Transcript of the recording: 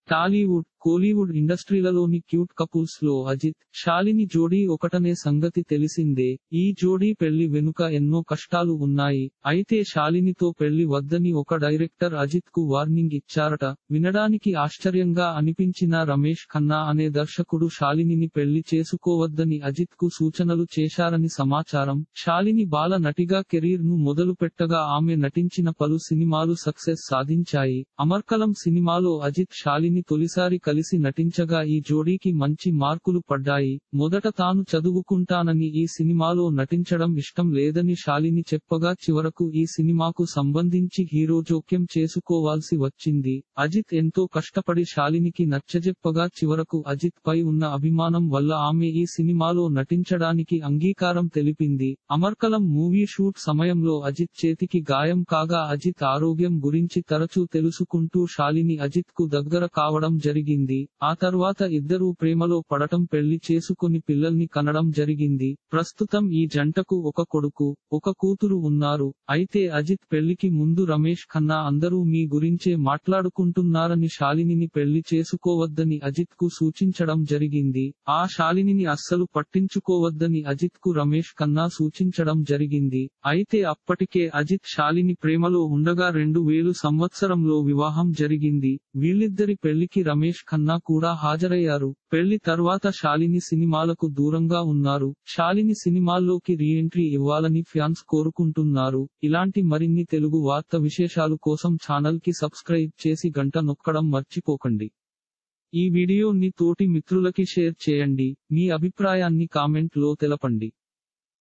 టాలీవుడ్ కోలీవుడ్ ఇండస్ట్రీలలోని cute couples లో అజిత్ శాలిని జోడీ ఒకటనే సంగతి తెలిసిందే ఈ జోడీ పెళ్లి వెనుక ఎన్నో కష్టాలు ఉన్నాయి అయితే శాలినితో పెళ్లి వద్దని ఒక డైరెక్టర్ అజిత్ కు వార్నింగ్ ఇచ్చారట వినడానికి ఆశ్చర్యంగా అనిపించిన రమేష్ ఖన్నా అనే దర్శకుడు శాలినిని పెళ్లి చేసుకోవద్దని అజిత్ కు సూచనలు చేశారని సమాచారం శాలిని బాల నటిగా కెరీర్ ను మొదలు పెట్టగా ఆమె నటించిన పలు సినిమాలు సక్సెస్ సాధించాయి అమర్కలం సినిమాలో అజిత్ శాలిని తొలిసారి కలిసి నటించగా ఈ జోడీకి మంచి మార్కులు పడ్డాయి మొదట తాను చదువుకుంటానని ఈ సినిమాలో నటించడం ఇష్టం లేదని శాలిని చెప్పగా చివరకు ఈ సినిమాకు సంబంధించి హీరో జోక్యం చేసుకోవాల్సి వచ్చింది అజిత్ ఎంతో కష్టపడి శాలినికి నచ్చజెప్పగా చివరకు అజిత్ పై ఉన్న అభిమానం వల్ల ఆమె ఈ సినిమాలో నటించడానికి అంగీకారం తెలిపింది అమర్కలం మూవీ షూట్ సమయంలో అజిత్ చేతికి గాయం కాగా అజిత్ ఆరోగ్యం గురించి తరచూ తెలుసుకుంటూ శాలిని అజిత్ కు దగ్గర కావడం జరిగింది ఆ తర్వాత ఇద్దరూ ప్రేమలో పడటం పెళ్లి చేసుకుని పిల్లల్ని కనడం జరిగింది ప్రస్తుతం ఈ జంటకు ఒక కొడుకు ఒక కూతురు ఉన్నారు అయితే అజిత్ పెళ్లికి ముందు రమేష్ ఖన్నా అందరూ మీ గురించే మాట్లాడుకుంటున్నారని శాలినిని పెళ్లి చేసుకోవద్దని అజిత్ కు సూచించడం జరిగింది ఆ శాలినిని అస్సలు పట్టించుకోవద్దని అజిత్ కు రమేష్ ఖన్నా సూచించడం జరిగింది అయితే అప్పటికే అజిత్ శాలిని ప్రేమలో ఉండగా రెండు వేలు సంవత్సరంలో వివాహం జరిగింది వీళ్ళిద్దరి పెళ్లికి రమేష్ ఖన్నా కూడా హాజరయ్యారు పెళ్లి తర్వాత శాలిని సినిమాలకు దూరంగా ఉన్నారు శాలిని సినిమాల్లోకి రీఎంట్రీ ఇవ్వాలని ఫ్యాన్స్ కోరుకుంటున్నారు ఇలాంటి మరిన్ని తెలుగు వార్త విశేషాలు కోసం ఛానల్ కి సబ్స్క్రైబ్ చేసి గంట నొక్కడం మర్చిపోకండి ఈ వీడియోని తోటి మిత్రులకి షేర్ చేయండి మీ అభిప్రాయాన్ని కామెంట్ లో తెలపండి